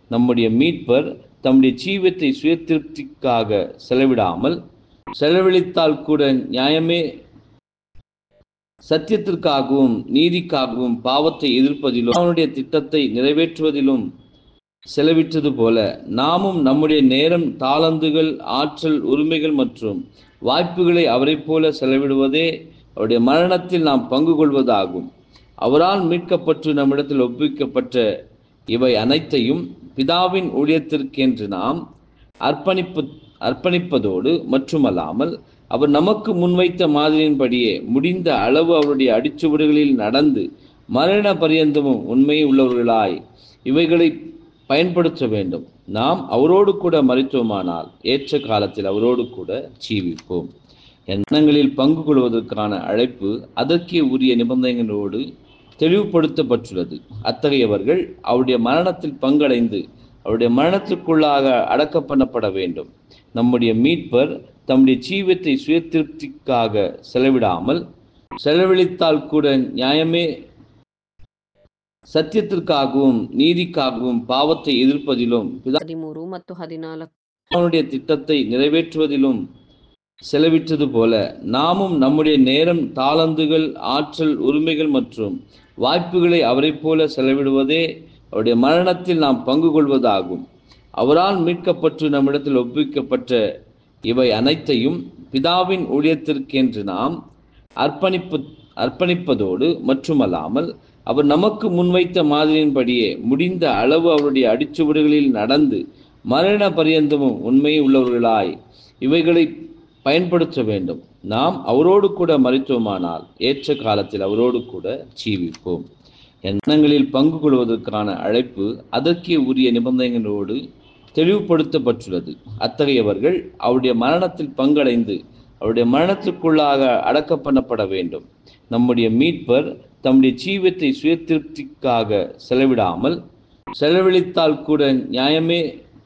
நம்முடைய மீட்பர் தம்முடைய ஜீவத்தை சுய திருப்திக்காக செலவிடாமல் செலவழித்தால் கூட நியாயமே சத்தியத்திற்காகவும் நீதிக்காகவும் பாவத்தை எதிர்ப்பதிலும் அவனுடைய திட்டத்தை நிறைவேற்றுவதிலும் செலவிட்டது போல நாமும் நம்முடைய நேரம் தாளந்துகள் ஆற்றல் உரிமைகள் மற்றும் வாய்ப்புகளை அவரைப் போல செலவிடுவதே அவருடைய மரணத்தில் நாம் பங்கு கொள்வதாகும் அவரால் மீட்கப்பட்டு நம்மிடத்தில் ஒப்புவிக்கப்பட்ட இவை அனைத்தையும் பிதாவின் ஊழியத்திற்கென்று நாம் அர்ப்பணிப்பு அர்ப்பணிப்பதோடு மட்டுமல்லாமல் அவர் நமக்கு முன்வைத்த மாதிரியின்படியே முடிந்த அளவு அவருடைய அடிச்சுவடுகளில் நடந்து மரண பரியந்தமும் உண்மை உள்ளவர்களாய் இவைகளை பயன்படுத்த வேண்டும் நாம் அவரோடு கூட மறித்தோமானால் ஏற்ற காலத்தில் அவரோடு கூட ஜீவிப்போம் எண்ணங்களில் பங்கு கொள்வதற்கான அழைப்பு அதற்கே உரிய நிபந்தனைகளோடு தெளிவுபடுத்தப்பட்டுள்ளது அத்தகையவர்கள் அவருடைய மரணத்தில் பங்கடைந்து அவருடைய மரணத்திற்குள்ளாக அடக்கம் பண்ணப்பட வேண்டும் நம்முடைய மீட்பர் தம்முடைய ஜீவத்தை சுய திருப்திக்காக செலவிடாமல் செலவழித்தால் கூட நியாயமே சத்தியத்திற்காகவும் நீதிக்காகவும் பாவத்தை எதிர்ப்பதிலும் ಹದಿಮೂರು ಮತ್ತು ಹದಿನಾಲ್ಕು அவனுடைய திட்டத்தை நிறைவேற்றுவதிலும் செலவிட்டது போல நாமும் நம்முடைய நேரம் தாளந்துகள் ஆற்றல் உரிமைகள் மற்றும் வாய்ப்புகளை அவரைப் போல செலவிடுவதே அவருடைய மரணத்தில் நாம் பங்கு கொள்வதாகும் அவரால் மீட்கப்பட்டு நம்மிடத்தில் ஒப்புவிக்கப்பட்ட இவை அனைத்தையும் பிதாவின் ஊழியத்திற்கென்று நாம் அர்ப்பணிப்பு அர்ப்பணிப்பதோடு மட்டுமல்லாமல் அவர் நமக்கு முன்வைத்த மாதிரியின்படியே முடிந்த அளவு அவருடைய அடிச்சுவடுகளில் நடந்து மரண பரியந்தமும் உண்மை உள்ளவர்களாய் இவைகளை பயன்படுத்த வேண்டும் நாம் அவரோடு கூட மறித்தோமானால் ஏற்ற காலத்தில் அவரோடு கூட ஜீவிப்போம் எண்ணங்களில் பங்கு கொள்வதற்கான அழைப்பு அதற்கே உரிய நிபந்தனைகளோடு தெளிவுபடுத்தப்பட்டுள்ளது அத்தகையவர்கள் அவருடைய மரணத்தில் பங்கடைந்து அவருடைய மரணத்திற்குள்ளாக அடக்கம் பண்ணப்பட வேண்டும் நம்முடைய மீட்பர் தம்முடைய ஜீவத்தை சுய திருப்திக்காக செலவிடாமல் செலவழித்தால் கூட நியாயமே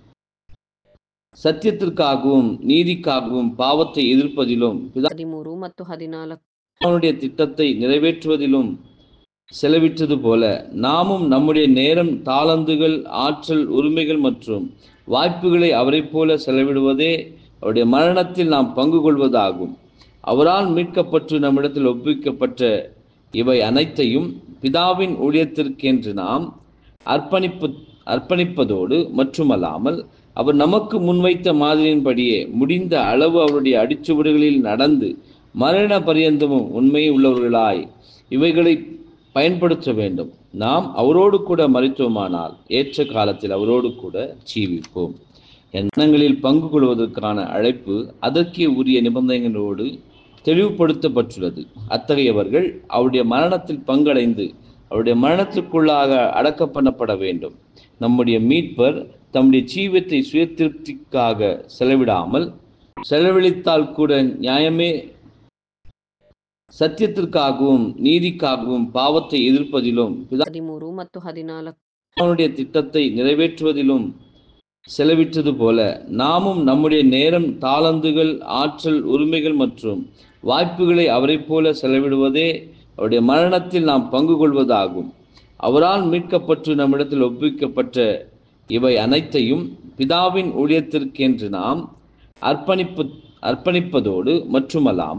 சத்தியத்திற்காகவும் நீதிக்காகவும் பாவத்தை எதிர்ப்பதிலும் பிதா ಹದಿಮೂರು ಮತ್ತು ಹದಿನಾಲ್ಕು அவனுடைய திட்டத்தை நிறைவேற்றுவதிலும் செலவிட்டது போல நாமும் நம்முடைய நேரம் தாளந்துகள் ஆற்றல் உரிமைகள் மற்றும் வாய்ப்புகளை அவரைப் போல செலவிடுவதே அவருடைய மரணத்தில் நாம் பங்கு கொள்வதாகும் அவரால் மீட்கப்பட்டு நம்மிடத்தில் ஒப்புவிக்கப்பட்ட இவை அனைத்தையும் பிதாவின் ஊழியத்திற்கென்று நாம் அர்ப்பணிப்பு அர்ப்பணிப்பதோடு மட்டுமல்லாமல் அவர் நமக்கு முன்வைத்த மாதிரியின்படியே முடிந்த அளவு அவருடைய அடிச்சுவடுகளில் நடந்து மரண பரியந்தமும் உண்மை உள்ளவர்களாய் இவைகளை பயன்படுத்த வேண்டும் நாம் அவரோடு கூட மறித்தோமானால் ஏற்ற காலத்தில் அவரோடு கூட ஜீவிப்போம் எண்ணங்களில் பங்கு கொள்வதற்கான அழைப்பு அதற்கே உரிய நிபந்தனைகளோடு தெளிவுபடுத்தப்பட்டுள்ளது அத்தகையவர்கள் அவருடைய மரணத்தில் பங்கடைந்து அவருடைய மரணத்திற்குள்ளாக அடக்கம் பண்ணப்பட வேண்டும் நம்முடைய மீட்பர் தம்முடைய ஜீவத்தை சுய திருப்திக்காக செலவிடாமல் செலவழித்தால் கூட நியாயமே சத்தியத்திற்காகவும் நீதிக்காகவும் பாவத்தை எதிர்ப்பதிலும் பிதா ಹದಿಮೂರು ಮತ್ತು ಹದಿನಾಲ್ಕು அவனுடைய திட்டத்தை நிறைவேற்றுவதிலும் செலவிட்டது போல நாமும் நம்முடைய நேரம் தாளந்துகள் ஆற்றல் உரிமைகள் மற்றும் வாய்ப்புகளை அவரைப் போல செலவிடுவதே அவருடைய மரணத்தில் நாம் பங்கு கொள்வதாகும் அவரால் மீட்கப்பட்டு நம்மிடத்தில் ஒப்புவிக்கப்பட்ட இவை அனைத்தையும் பிதாவின் ஊழியத்திற்கென்று நாம் அர்ப்பணிப்பு அர்ப்பணிப்பதோடு மட்டுமல்லாமல்